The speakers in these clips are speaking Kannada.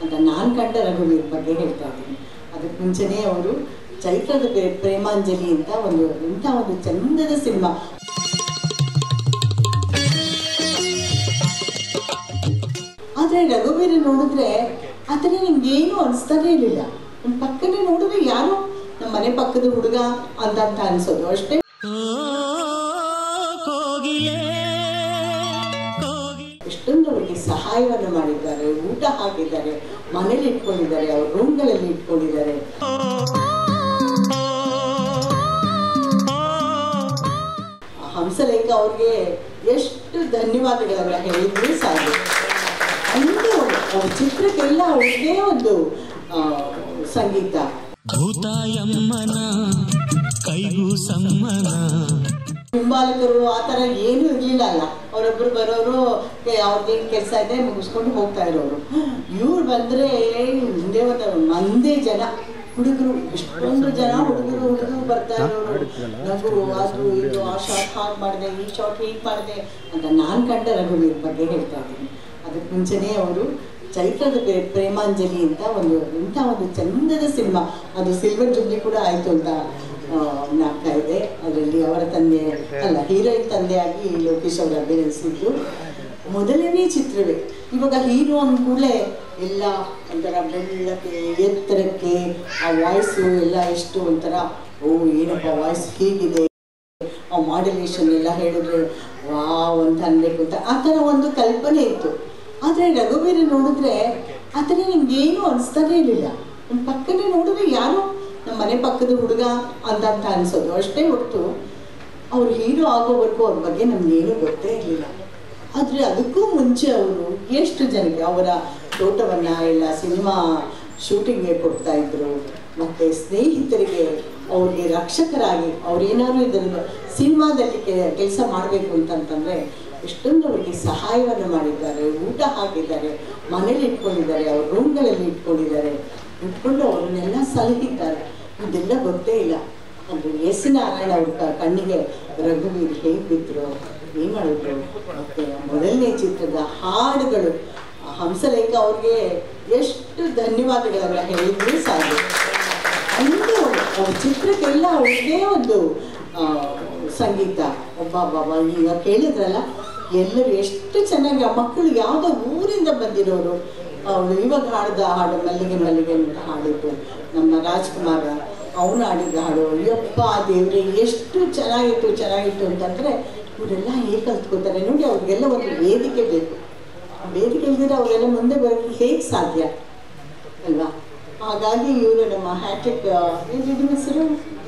ಅಂತ ನಾನು ಕಂಡ ರಘುವೀರ್ ಬಗ್ಗೆ ಹೇಳ್ತಾ ಇದ್ದೀನಿ ಅದಕ್ಕೆ ಮುಂಚೆನೇ ಅವರು ಚೈತ್ರದ ಪ್ರೆ- ಪ್ರೇಮಾಂಜಲಿ ಅಂತ ಒಂದು ಇಂಥ ಒಂದು ಚಂದದ ಸಿನಿಮಾ ಆದರೆ ರಘುವೀರ್ ನೋಡಿದ್ರೆ ಆ ಥರ ನಿಮ್ಗೇನು ಅನಿಸ್ತಾನೆ ಇರಲಿಲ್ಲ ನಿಮ್ಮ ಪಕ್ಕನೇ ನೋಡಿದ್ರೆ ಯಾರೋ ನಮ್ಮ ಮನೆ ಪಕ್ಕದ ಹುಡುಗ ಅಂತ ಅಂತ ಅನ್ಸೋದು ಅಷ್ಟೇ ಎಷ್ಟೊಂದು ಅವರಿಗೆ ಸಹಾಯವನ್ನು ಮಾಡಿದ್ದಾರೆ ಊಟ ಹಾಕಿದ್ದಾರೆ ಮನೇಲಿ ಇಟ್ಕೊಂಡಿದ್ದಾರೆ ಅವ್ರ ರೂಮ್ಗಳಲ್ಲಿ ಇಟ್ಕೊಂಡಿದ್ದಾರೆ ಆ ಹಂಸಲೇಖ ಅವ್ರಿಗೆ ಎಷ್ಟು ಧನ್ಯವಾದಗಳನ್ನ ಹೇಳಿದ್ರು ಸಾಕು ಅಂದ್ರೆ ಅವ್ರು- ಅವ್ರ ಚಿತ್ರಕ್ಕೆಲ್ಲ ಅವ್ರಿಗೆ ಒಂದು ಆ, ಸಂಗೀತ ಭೂತಾಯಮ್ಮನ ಕೈಗೂ ಸಮ್ಮನ ಹಿಂಬಾಲಕರು ಆ ಥರ ಏನೂ ಇರಲಿಲ್ಲ ಅಲ್ಲ ಅವರೊಬ್ಬರು ಬರೋರು ಅವ್ರದ್ದೇನು ಕೆಲಸ ಇದೆ ಮುಗಿಸ್ಕೊಂಡು ಹೋಗ್ತಾ ಇರೋರು ಇವ್ರು ಬಂದರೆ ಮುಂದೆ ಒಂದು ಮಂದೇ ಜನ ಹುಡುಗರು ಎಷ್ಟೊಂದು ಜನ ಹುಡುಗರು ಹುಡುಗರು ಬರ್ತಾ ಇರೋರು ನಗು ಅದು ಇದು ಆ ಶಾರ್ಟ್ ಹಾಗೆ ಮಾಡಿದೆ ಈ ಶಾರ್ಟ್ ಹೀಗೆ ಮಾಡಿದೆ ಅಂತ ನಾನು ಕಂಡ ರಘುವೀರ್ ಬಗ್ಗೆ ಹೇಳ್ತಾ ಇದ್ದೀನಿ ಅದಕ್ಕೆ ಮುಂಚೆನೇ ಅವರು ಚೈತ್ರದ ಪ್ರೆ- ಪ್ರೇಮಾಂಜಲಿ ಅಂತ ಒಂದು ಇಂಥ ಒಂದು ಚಂದದ ಸಿನಿಮಾ ಅದು ಸಿಲ್ವರ್ ಜುಬ್ಲಿ ಕೂಡ ಆಯಿತು ಅಂತ ಆ, ನಾಟಕ ಇದೆ ಅದರಲ್ಲಿ ಅವರ ತಂದೆ ಅಲ್ಲ ಹೀರೋಯಿನ್ ತಂದೆಯಾಗಿ ಲೋಕೇಶ್ ಅವರು ಅಭಿನಯಿಸಿದ್ದು ಮೊದಲನೇ ಚಿತ್ರವೇ ಇವಾಗ ಹೀರೋ ಅಂದ ಕೂಡಲೇ ಎಲ್ಲ ಒಂಥರ ಬೆಳ್ಳಕ್ಕೆ ಎತ್ತರಕ್ಕೆ ಆ ವಾಯ್ಸು ಎಲ್ಲ ಎಷ್ಟು ಒಂಥರ ಓ ಏನಪ್ಪ ವಾಯ್ಸ್ ಹೀಗಿದೆ ಆ ಮಾಡ್ಯುಲೇಷನ್ ಎಲ್ಲ ಹೇಳಿದ್ರೆ ವಾವ್ ಅಂತ ಅನ್ಬೇಕು ಅಂತ ಆ ಥರ ಒಂದು ಕಲ್ಪನೆ ಇತ್ತು ಆದರೆ ರಘುವೀರ್ ನೋಡಿದ್ರೆ ಆ ಥರ ನಿಮ್ಗೇನು ಅನಿಸ್ತಾನೆ ಇರಲಿಲ್ಲ ನಿಮ್ಮ ಪಕ್ಕನೇ ನೋಡಿದ್ರೆ ಯಾರೋ ನಮ್ಮ ಮನೆ ಪಕ್ಕದ ಹುಡುಗ ಅಂತ ಅಂತ ಅನ್ಸೋದು ಅಷ್ಟೇ ಹೊರತು ಅವ್ರು ಹೀರೋ ಆಗೋವರೆಗೂ ಅವ್ರ ಬಗ್ಗೆ ನಮ್ಗೇನು ಗೊತ್ತೇ ಇರಲಿಲ್ಲ ಆದರೆ ಅದಕ್ಕೂ ಮುಂಚೆ ಅವರು ಎಷ್ಟು ಜನಕ್ಕೆ ಅವರ ತೋಟವನ್ನು ಎಲ್ಲ ಸಿನಿಮಾ ಶೂಟಿಂಗ್ಗೆ ಕೊಡ್ತಾ ಇದ್ರು ಮತ್ತು ಸ್ನೇಹಿತರಿಗೆ ಅವ್ರಿಗೆ ರಕ್ಷಕರಾಗಿ ಅವ್ರೇನಾದ್ರು ಇದನ್ನು ಸಿನಿಮಾದಲ್ಲಿ ಕೆಲಸ ಮಾಡಬೇಕು ಅಂತಂತಂದರೆ ಎಷ್ಟೊಂದು ಅವರಿಗೆ ಸಹಾಯವನ್ನು ಮಾಡಿದ್ದಾರೆ ಊಟ ಹಾಕಿದ್ದಾರೆ ಮನೇಲಿ ಇಟ್ಕೊಂಡಿದ್ದಾರೆ ಅವ್ರ ರೂಮ್ಗಳಲ್ಲಿ ಇಟ್ಕೊಂಡಿದ್ದಾರೆ ಇಟ್ಕೊಂಡು ಅವ್ರನ್ನೆಲ್ಲ ಸಲಹಿದ್ದಾರೆ ಇದೆಲ್ಲ ಗೊತ್ತೇ ಇಲ್ಲ ಅದು ಎಸ್ ನಾರಾಯಣ ಅವ್ರ ಕ- ಕಣ್ಣಿಗೆ ರಘುವೀರ್ ಹೇಗೆ ಬಿದ್ದರು ಏನು ಮಾಡಿದ್ರು ಮತ್ತು ಮೊದಲನೇ ಚಿತ್ರದ ಹಾಡುಗಳು ಆ ಹಂಸಲೇಖ ಅವ್ರಿಗೆ ಎಷ್ಟು ಧನ್ಯವಾದಗಳನ್ನ ಹೇಳಿದ್ರು ಸಾಕು ಅಂದ್ರೆ ಅವ್ರು- ಅವ್ರ ಚಿತ್ರಕ್ಕೆಲ್ಲ ಅವ್ರಿಗೆ ಒಂದು ಆ, ಸಂಗೀತ ಒಬ್ಬ ಬಾಬಾ ಈಗ ಕೇಳಿದ್ರಲ್ಲ ಎಲ್ಲರೂ ಎಷ್ಟು ಚೆನ್ನಾಗಿ ಆ ಮಕ್ಕಳು ಯಾವುದೋ ಊರಿಂದ ಬಂದಿರೋರು ಅವಳು ಇವಾಗ ಹಾಡ್ದ ಹಾಡು ಮಲ್ಲಿಗೆ ಮಲ್ಲಿಗೆ ಅಂತ ಹಾಡಿದ್ದು ನಮ್ಮ ರಾಜ್ಕುಮಾರ ಅವನು ಹಾಡಿದ ಹಾಡು ಯಪ್ಪ ದೇವ್ರೆ ಎಷ್ಟು ಚೆನ್ನಾಗಿತ್ತು ಚೆನ್ನಾಗಿತ್ತು ಅಂತಂದರೆ ಇವರೆಲ್ಲ ಹೇಗೆ ಕಲ್ತ್ಕೋತಾರೆ ನೋಡಿ ಅವ್ರಿಗೆಲ್ಲ ಒಂದು ವೇದಿಕೆ ಬೇಕು ಆ ವೇದಿಕೆ ಇಲ್ದಿದ್ರೆ ಅವರೆಲ್ಲ ಮುಂದೆ ಬರೋಕ್ಕೆ ಹೇಗೆ ಸಾಧ್ಯ ಅಲ್ವಾ ಹಾಗಾಗಿ ಇವರು ನಮ್ಮ ಹ್ಯಾಟ್ರಿಕ್ ಏನಿದ್ರು ಹೆಸರು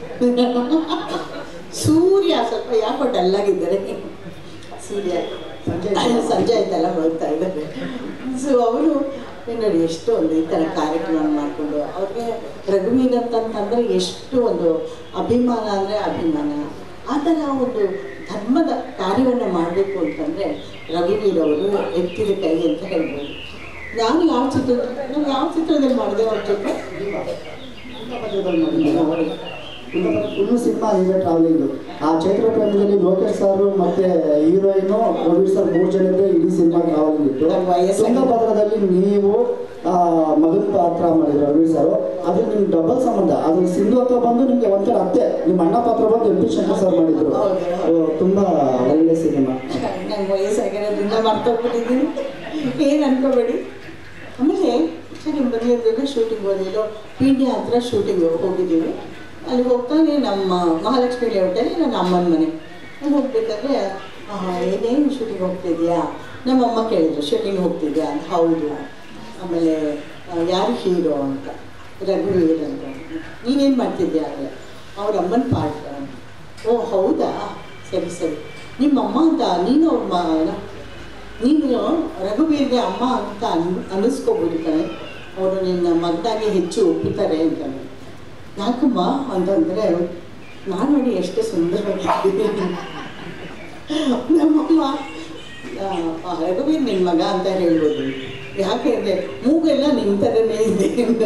ಸೂರ್ಯ ಸ್ವಲ್ಪ ಯಾಕೋ ಡಲ್ಲಾಗಿದ್ದಾರೆ ಸೂರ್ಯ ಸಂಜೆ ಸಂಜೆ ಆಯ್ತಲ್ಲ ಹೋಗ್ತಾ ಇದ್ದಾರೆ ಸೊ ಅವರು ನೋಡಿ ಎಷ್ಟು ಒಂದು ಈ ಥರ ಕಾರ್ಯಕ್ರಮ ಮಾಡಿಕೊಂಡು ಅವ್ರಿಗೆ ರಘುವೀರ್ ಅಂತಂತಂದರೆ ಎಷ್ಟು ಒಂದು ಅಭಿಮಾನ ಅಂದರೆ ಅಭಿಮಾನ ಆ ಥರ ಒಂದು ಧರ್ಮದ ಕಾರ್ಯವನ್ನು ಮಾಡಬೇಕು ಅಂತಂದರೆ ರಘುವೀರ್ ಅವರು ಎತ್ತಿದ ಕೈ ಅಂತ ಹೇಳ್ಬೋದು ನಾನು ಯಾವ ಚಿತ್ರ ನಾನು ಯಾವ ಚಿತ್ರದಲ್ಲಿ ಮಾಡಿದೆ ಅವ್ರ ಜೊತೆ ಪದ್ಯದಲ್ಲಿ ಮಾಡಿದ್ದೆ ನೋಡಿ ಫುಲ್ಲು ಸಿನಿಮಾ ಇದೆ ಟ್ರಾವೆಲಿಂಗ್ ಆ ಚೈತ್ರ ಪ್ರೇಮದಲ್ಲಿ ಲೋಕೇಶ್ ಸರ್ ಮತ್ತೆ ಹೀರೋಯಿನ್ ಪ್ರೊಡ್ಯೂಸರ್ ಮೂರು ಜನ ಇದ್ರೆ ಇಡೀ ಸಿನಿಮಾ ಟ್ರಾವೆಲಿಂಗ್ ಇತ್ತು ನಮ್ಮ ವಯಸ್ಸಾಗಿದೆ. ತುಂಗಭದ್ರದಲ್ಲಿ ನೀವು ಆ, ಮಗನ ಪಾತ್ರ ಮಾಡಿದ್ರು ರವಿ ಸರ್ ಅದು ನಿಮ್ಗೆ ಡಬಲ್ ಸಂಬಂಧ ಅದು ಸಿಂಧು ಹತ್ರ ಬಂದು ನಿಮ್ಗೆ ಒಂಥರ ಅತ್ತೆ ನಿಮ್ಮ ಅಣ್ಣ ಪಾತ್ರ ಬಂದು ಎಂ ಪಿ ಶಂಕರ್ ಸರ್ ಮಾಡಿದ್ರು ಹೌದು. ಅದು ತುಂಬಾ ಒಳ್ಳೆ ಸಿನಿಮಾ ನಂಗೆ ವಯಸ್ಸಾಗಿರೋದ್ರಿಂದ ಮರ್ತೋಗ್ಬಿಟ್ಟಿದ್ದೀನಿ ಏನು ಅನ್ಕೋಬೇಡಿ ಆಮೇಲೆ ಸರಿ ಬರಲಿದ್ದಾಗ ಶೂಟಿಂಗ್ ಹೋದಿಲ್ಲೋ ಪೀಣ್ಯ ಹತ್ರ ಶೂಟಿಂಗ್ ಹೋಗಿದ್ದೀವಿ ಅಲ್ಲಿ ಹೋಗ್ತಾನೆ ನಮ್ಮ ಮಹಾಲಕ್ಷ್ಮಿ ಲೇಔಟಲ್ಲಿ ನನ್ನ ಅಮ್ಮನ ಮನೆ ಅಲ್ಲಿ ಹೋಗ್ಬೇಕಾದ್ರೆ ಆಹಾ, ಏನೇನು ಶೂಟಿಂಗ್ ಹೋಗ್ತಿದ್ಯಾ ನಮ್ಮಮ್ಮ ಕೇಳಿದ್ರು ಶೂಟಿಂಗ್ ಹೋಗ್ತಿದ್ಯಾ ಅಂತ ಹೌದು ಆಮೇಲೆ ಆ, ಯಾರು ಹೀರೋ ಅಂತ ರಘುವೀರ್ ಅಂತ ನೀನೇನು ಮಾಡ್ತಿದ್ಯಾ ಅಂದರೆ ಅವ್ರ ಅಮ್ಮನ ಪಾಠ ಓ ಹೌದಾ ಸರಿ ಸರಿ ನಿಮ್ಮಮ್ಮ ಅಂತ ನೀನು ಅವ್ರ ಮ ನೀನು ರಘುವೀರ್ಗೆ ಅಮ್ಮ ಅಂತ ಅನ್ ಅನ್ನಿಸ್ಕೋಬೋದು ಕಣೆ ಅವರು ನಿನ್ನ ಮಗನಾಗೆ ಹೆಚ್ಚು ಒಪ್ಪುತ್ತಾರೆ ಅಂತಾನೆ ಯಾಕಮ್ಮ ಅಂತಂದರೆ ನಾನು ನೋಡಿ ಎಷ್ಟು ಸುಂದರವಾಗಿದ್ದೀನಿ ನಮ್ಮಮ್ಮ ಆ, ಆ, ರಘುವೀರ್ ನಿನ್ನ ಮಗ ಅಂತ ಹೇಳ್ಬೋದು ಯಾಕೆ ಅಂದರೆ ಮೂಗೆಲ್ಲ ನಿನ್ನ ಥರನೇ ಇದೆ ಅಂತ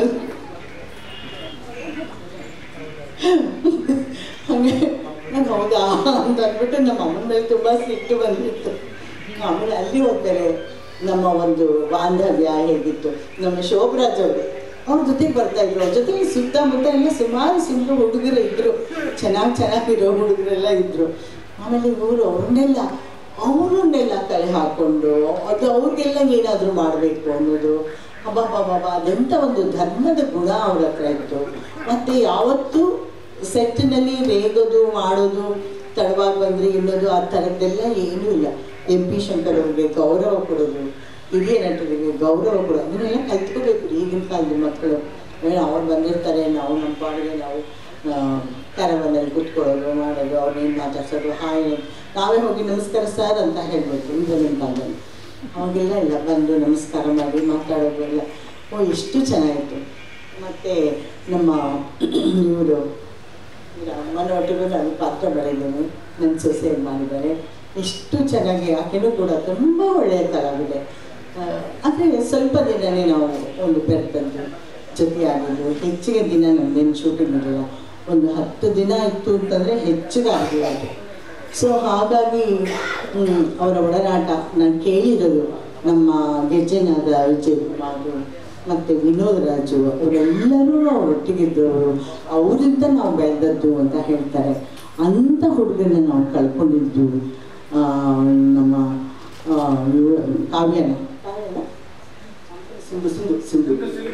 ಹಾಗೆ ನಾನು ಹೌದಾ ಅಂತ ಅಂದ್ಬಿಟ್ಟು ನಮ್ಮ ಅಮ್ಮನ ಮೇಲೆ ತುಂಬ ಸಿಟ್ಟು ಬಂದಿತ್ತು ಆಮೇಲೆ ಅಲ್ಲಿ ಹೋಗ್ತಾರೆ ನಮ್ಮ ಒಂದು ಬಾಂಧವ್ಯ ಹೇಗಿತ್ತು ನಮ್ಮ ಶೋಭರಾಜ್ ಅವರು ಅವ್ರ ಜೊತೆಗೆ ಬರ್ತಾ ಇದ್ರು ಅವ್ರ ಜೊತೆಗೆ ಸುತ್ತಮುತ್ತ ಎಲ್ಲ ಸುಮಾರು ಸುಮ್ಮನೆ ಹುಡುಗರು ಇದ್ರು ಚೆನ್ನಾಗಿ ಚೆನ್ನಾಗಿರೋ ಹುಡುಗರೆಲ್ಲ ಇದ್ರು ಆಮೇಲೆ ಇವರು ಅವ್ರನ್ನೆಲ್ಲ ಅವರನ್ನೆಲ್ಲ ಕಲೆ ಹಾಕೊಂಡು ಅದು ಅವ್ರಿಗೆಲ್ಲ ಏನಾದರೂ ಮಾಡಬೇಕು ಅನ್ನೋದು ಅಬ್ಬಬ್ಬಬ್ಬ ಅದೆಂಥ ಒಂದು ಧರ್ಮದ ಗುಣ ಅವ್ರ ಹತ್ರ ಇತ್ತು ಮತ್ತು ಯಾವತ್ತೂ ಸೆಟ್ಟಿನಲ್ಲಿ ರೇಗೋದು ಮಾಡೋದು ತಡವಾಗಿ ಬಂದರೆ ಇನ್ನೋದು ಆ ಥರದ್ದೆಲ್ಲ ಏನೂ ಇಲ್ಲ ಎಂ ಪಿ ಶಂಕರ್ ಅವ್ರಿಗೆ ಗೌರವ ಕೊಡೋದು ಹಿರಿಯ ನಟರಿಗೆ ಗೌರವ ಕೊಡೋದು ಅದನ್ನೆಲ್ಲ ಕಲ್ತ್ಕೋಬೇಕು ಈಗಿನ ಕಾಲದ ಮಕ್ಕಳು ಏನು ಅವ್ರು ಬಂದಿರ್ತಾರೆ ನಾವು ನಮ್ಮ ಪಾಡಿಗೆ ನಾವು ಕ್ಯಾರವನಲ್ಲಿ ಕೂತ್ಕೊಳ್ಳೋದು ಮಾಡೋದು ಅವ್ರನ್ನೇನು ಮಾತಾಡ್ಸೋದು ಹಾಯ್ ನಾವೇ ಹೋಗಿ ನಮಸ್ಕಾರ ಸರ್ ಅಂತ ಹೇಳಬೇಕು ಈಗಿನ ಕಾಲದಲ್ಲಿ ಅವಾಗೆಲ್ಲ ಇಲ್ಲ ಬಂದು ನಮಸ್ಕಾರ ಮಾಡಿ ಮಾತಾಡೋದು ಎಲ್ಲ ಓ ಎಷ್ಟು ಚೆನ್ನಾಗಿತ್ತು ಮತ್ತು ನಮ್ಮ ಇವರು ಅಮ್ಮನ ಒಟ್ಟಿಗೂ ನಾನು ಪಾತ್ರ ಬರೆದಿದ್ದೀನಿ ನನ್ನ ಸೊಸೆ ಮಾಡಿದ್ದಾರೆ ಎಷ್ಟು ಚೆನ್ನಾಗಿ ಆಕೆನೂ ಕೂಡ ತುಂಬ ಒಳ್ಳೆಯ ಕಲಾವಿದೆ ಆದರೆ ಸ್ವಲ್ಪ ದಿನವೇ ನಾವು ಒಂದು ಬೆರ್ತದ್ದು ಜೊತೆಯಾಗಿದ್ದು ಹೆಚ್ಚಿಗೆ ದಿನ ನಮ್ಮದೇನು ಶೂಟಿಂಗ್ ಇರಲಿಲ್ಲ ಒಂದು ಹತ್ತು ದಿನ ಇತ್ತು ಅಂತಂದರೆ ಹೆಚ್ಚಿಗೆ ಆಗಿರೋದು ಸೊ ಹಾಗಾಗಿ ಹ್ಮ್, ಅವರ ಒಡನಾಟ ನಾನು ಕೇಳಿರೋದು ನಮ್ಮ ಗೆಜ್ಜೆನಾದ ವಿಜಯ್ ಕುಮಾರ್ ಮತ್ತು ವಿನೋದ್ ರಾಜು ಅವರೆಲ್ಲರೂ ಅವರೊಟ್ಟಿಗಿದ್ದವರು ಅವರಿಂದ ನಾವು ಬೆಳೆದದ್ದು ಅಂತ ಹೇಳ್ತಾರೆ ಅಂಥ ಹುಡುಗನ ನಾವು ಕಳ್ಕೊಂಡಿದ್ದು ಆ, ನಮ್ಮ ಆ, ಇವ್ರು ಕಾವ್ಯನ ಕಾವ್ಯನ? ಸಿಂಧು ಸಿಂಧು ಸಿಂಧು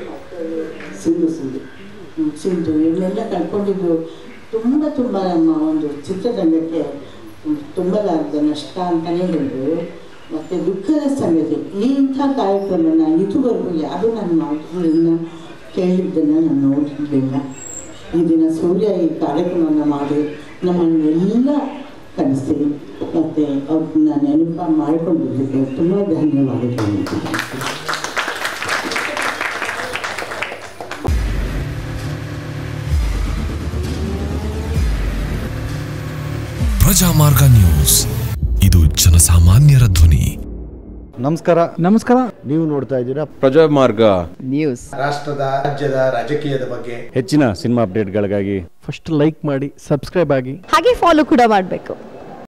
ಸಿಂಧು ಸಿಂಧು ಹ್ಮ್, ಸಿಂಧು ಇವನ್ನೆಲ್ಲ ಕಳ್ಕೊಂಡಿದ್ದು ತುಂಬ ತುಂಬ ನಮ್ಮ ಒಂದು ಚಿತ್ರರಂಗಕ್ಕೆ ತುಂಬಲಾರದ ನಷ್ಟ ಅಂತಲೇ ಹೇಳ್ಬೋದು ಮತ್ತು ದುಃಖದ ಸಂಗತಿ ಈ ಇಂಥ ಕಾರ್ಯಕ್ರಮನ ಇದುವರೆಗೂ ಯಾರೂ ನನ್ನ ಮಾತುಗಳನ್ನ ಕೇಳಿದ್ದನ್ನು ನಾನು ನೋಡಿರಲಿಲ್ಲ ಈ ದಿನ ಸೂರ್ಯ ಈ ಕಾರ್ಯಕ್ರಮವನ್ನು ಮಾಡಿ ನಮ್ಮನ್ನೆಲ್ಲ ಕಲಿಸಿ ಮತ್ತು ಅವ್ರನ್ನ ನೆನಪ ಮಾಡಿಕೊಂಡಿದ್ದಕ್ಕೆ ತುಂಬ ಧನ್ಯವಾದಗಳು ಪ್ರಜಾಮಾರ್ಗ ನ್ಯೂಸ್ ಇದು ಜನಸಾಮಾನ್ಯರ ಧ್ವನಿ ನಮಸ್ಕಾರ ನಮಸ್ಕಾರ ನೀವು ನೋಡ್ತಾ ಇದ್ದೀರಾ ಪ್ರಜಾಮಾರ್ಗ ನ್ಯೂಸ್ ರಾಷ್ಟ್ರದ ರಾಜ್ಯದ ರಾಜಕೀಯದ ಬಗ್ಗೆ ಹೆಚ್ಚಿನ ಸಿನಿಮಾ ಅಪ್ಡೇಟ್ಗಳಿಗಾಗಿ ಫಸ್ಟ್ ಲೈಕ್ ಮಾಡಿ ಸಬ್ಸ್ಕ್ರೈಬ್ ಆಗಿ ಹಾಗೆ ಫಾಲೋ ಕೂಡ ಮಾಡಬೇಕು